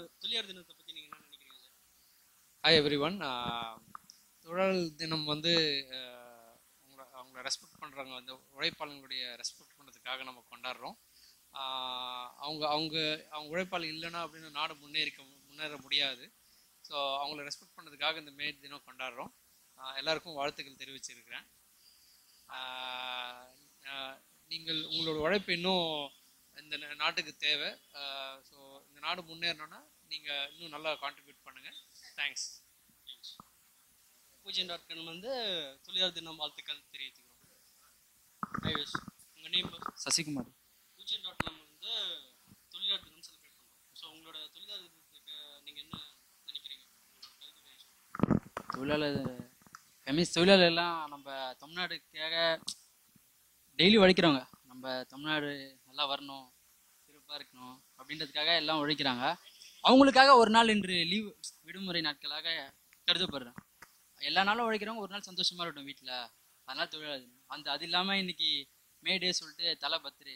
தொழிலாளர் தினத்தை பத்தி நீங்க என்ன நினைக்கிறீங்க சார் ஹாய் எவ்ரி ஒன் தொழிலாளர் தினம் வந்து ஆஹ், அவங்கள அவங்கள ரெஸ்பெக்ட் பண்ணுறவங்க வந்து உழைப்பாளர்களுடைய ரெஸ்பெக்ட் பண்ணுறதுக்காக நம்ம கொண்டாடுறோம் ஆஹ், அவங்க அவங்க அவங்க உழைப்பாளர் இல்லைன்னா அப்படின்னு நாடு முன்னேறிக்க முன்னேற முடியாது ஸோ அவங்கள ரெஸ்பெக்ட் பண்ணுறதுக்காக இந்த மே தினம் கொண்டாடுறோம் ஆஹ், எல்லாருக்கும் வாழ்த்துக்கள் தெரிவிச்சிருக்கிறேன் ஆஹ், ஆஹ், நீங்கள் உங்களோட உழைப்பு இன்னும் இந்த நா- நாட்டுக்கு தேவை ஸோ இந்த நாடு முன்னேறணும்னா நீங்கள் இன்னும் நல்லா கான்ட்ரிபியூட் பண்ணுங்கள் தேங்க்ஸ் பூஜ்யம் டாட் காம் வந்து தொழிலாளர் தினம் வாழ்த்துக்கள் தெரிவித்துக்கிறோம் ஐஎஸ் உங்க நேம் சசிகுமார் பூஜ்யம் டாட் காம் வந்து தொழிலாளர் தினம் செலிப்ரேட் பண்றோம் ஸோ உங்களோட தொழிலாளர் தினத்துக்கு நீங்க என்ன நினைக்கிறீங்க உங்களோட கருத்துக்களை சொல்லுங்க. தொழிலாளர் ஃபெமிஸ் தொழிலாளர்லாம் நம்ம தமிழ்நாடுக்காக டெய்லி உழைக்கிறவங்க நம்ம தமிழ்நாடு நல்லா வரணும் சிறப்பாக இருக்கணும் அப்படின்றதுக்காக எல்லாம் உழைக்கிறாங்க அவங்களுக்காக ஒரு நாள் இன்று லீவ் விடுமுறை நாட்களாக கருதப்படுறேன் எல்லா நாளும் உழைக்கிறவங்க ஒரு நாள் சந்தோஷமா இருக்கட்டும் வீட்டில் அதனால தொழிலாளர் தினம். அந்த அது இல்லாமல் இன்னைக்கு மே டே சொல்லிட்டு தலை பர்த்டே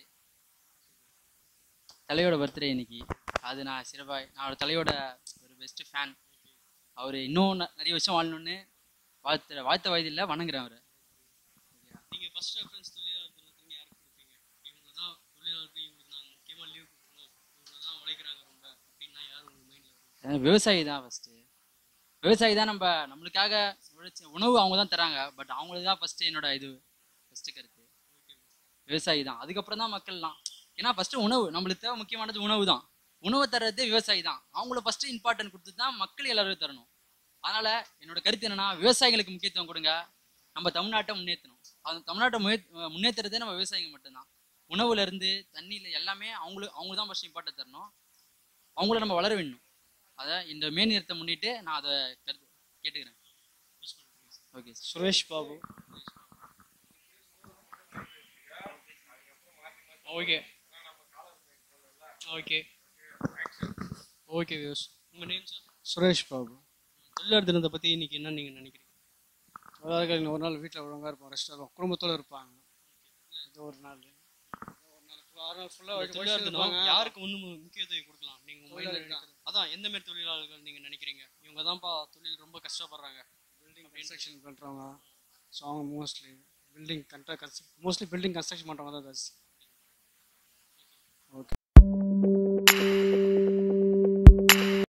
தலையோட பர்த்டே இன்னைக்கு அது நான் சிறப்பாக நான் ஒரு தலையோட ஒரு பெஸ்ட் ஃபேன் அவர் இன்னும் ந- நிறைய வருஷம் வாழணும்னு வாழ்த்து வாழ்த்த வயதில்லை வணங்குறேன் அவர் நீங்க ஃபர்ஸ்ட் ரெஃபரன்ஸ் தொழிலாளர் தினத்துக்கு யாருக்கு கொடுப்பீங்க இவங்க தான் தொழிலாளருக்கு இவங்களுக்கு நாங்கள் முக்கியமாக லீவ் கொடுக்கணும் இவங்க தான் உழைக்கிறாங்க ரொம்ப அப்படின்னா யார் உங்க மைண்டில் வரும் விவசாயி தான் ஃபஸ்ட்டு விவசாயி தான் நம்ம நம்மளுக்காக உழைச்ச உணவு அவங்க தான் தராங்க பட் அவங்களுக்கு தான் ஃபஸ்ட்டு என்னோட இது ஃபஸ்ட்டு கருத்து விவசாயி தான் அதுக்கப்புறம் தான் மக்கள்லாம் ஏன்னா ஃபஸ்ட்டு உணவு நம்மளுக்கு தேவை முக்கியமானது உணவு தான் உணவு தர்றது விவசாயி தான் அவங்கள ஃபஸ்ட்டு இம்பார்ட்டன்ட் கொடுத்து தான் மக்கள் எல்லாரும் தரணும் அதனால் என்னோட கருத்து என்னன்னா விவசாயிகளுக்கு முக்கியத்துவம் கொடுங்க நம்ம தமிழ்நாட்டை முன்னேற்றணும் அந்த தமிழ்நாட்டை முன்னே முன்னேற்றுறதே நம்ம விவசாயிங்க மட்டும்தான் உணவுல இருந்து தண்ணியில் எல்லாமே அவங்களுக்கு அவங்களுக்கு தான் ஃபஸ்ட்டு இம்பார்ட்டன்ட் தரணும் அவங்கள நம்ம வளர வேணும் அதான் இந்த மே நேரத்தை முன்னிட்டு நான் அதை கருத்து கேட்டுக்கிறேன் okay Suresh Babu okay okay okay views உங்கள் நேம் சார் சுரேஷ் பாபு தொழிலாளர் தினத்தை பற்றி இன்னைக்கு என்ன நீங்கள் நினைக்கிறீங்க தொழிலாளர்கள் ஒரு நாள் வீட்டில் ஒழுங்காக இருப்போம் ரெஸ்ட் இருப்போம் குடும்பத்தோடு இருப்பாங்க இது ஒரு நாள் ஒரு நாள் full- ஆறு நாள் ஃபுல்லாக இந்த தொழிலாளர் தினம் யாருக்கு முன்னு மு- முக்கியத்துவம் கொடுக்கலாம் நீங்கள் உங்கள் மைண்டில் நினைக்கிறது அதான் எந்த மாதிரி தொழிலாளர்கள் நீங்கள் நினைக்கிறீங்க இவங்க தான்ப்பா தொழில் ரொம்ப கஷ்டப்படுறாங்க பில்டிங் கன்ஸ்ட்ரக்ஷன் பண்ணுறவங்க ஸோ அவங்க மோஸ்ட்லி பில்டிங் கண்ட்ரா கன்ஸ்ட்ரக்ட் மோஸ்ட்லி பில்டிங் கன்ஸ்ட்ரக்ஷன் பண்ணுறவங்க தான் ஜாஸ்தி